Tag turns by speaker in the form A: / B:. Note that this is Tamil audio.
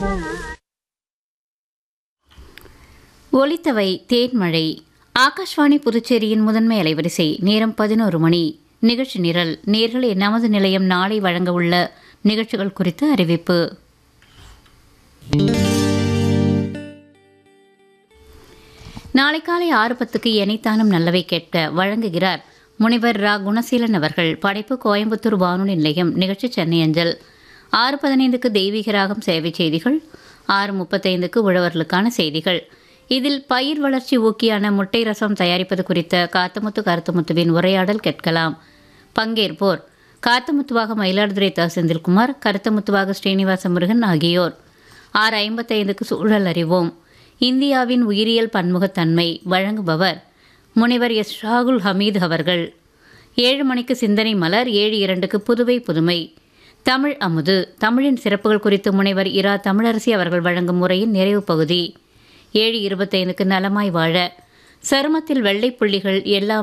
A: ஒலித்தவை தேன்மழை ஆகாஷ்வாணி புதுச்சேரியின் முதன்மை அலைவரிசை நேரம் பதினோரு மணி நிகழ்ச்சி நிரல் நேர்களே நமது நிலையம் நாளை வழங்க உள்ள நிகழ்ச்சிகள் குறித்த அறிவிப்பு நாளை காலை ஆறு பத்துக்கு எனைத்தானும் நல்லவை கேட்க வழங்குகிறார் முனைவர் ரா குணசீலன் அவர்கள் படைப்பு கோயம்புத்தூர் வானொலி நிலையம் நிகழ்ச்சி சென்னை அஞ்சல் ஆறு பதினைந்துக்கு தெய்வீக ராகம் சேவை செய்திகள் ஆறு முப்பத்தைந்துக்கு உழவர்களுக்கான செய்திகள் இதில் பயிர் வளர்ச்சி ஊக்கியான முட்டை ரசம் தயாரிப்பது குறித்த காத்தமுத்து கருத்துமுத்துவின் உரையாடல் கேட்கலாம் பங்கேற்போர் காத்தமுத்துவாக மயிலாடுதுறை த செந்தில்குமார் கருத்தமுத்துவாக ஸ்ரீனிவாச முருகன் ஆகியோர் ஆறு ஐம்பத்தைந்துக்கு சூழல் அறிவோம் இந்தியாவின் உயிரியல் பன்முகத்தன்மை வழங்குபவர் முனைவர் எஸ் ஷாகுல் ஹமீது அவர்கள் ஏழு மணிக்கு சிந்தனை மலர் ஏழு இரண்டுக்கு புதுவை புதுமை தமிழ் அமுது தமிழின் சிறப்புகள் குறித்து முனைவர் இரா தமிழரசி அவர்கள் வழங்கும் முறையின் நிறைவு பகுதி ஏழு இருபத்தைந்துக்கு நலமாய் வாழ சருமத்தில் வெள்ளை புள்ளிகள் எல்லாம்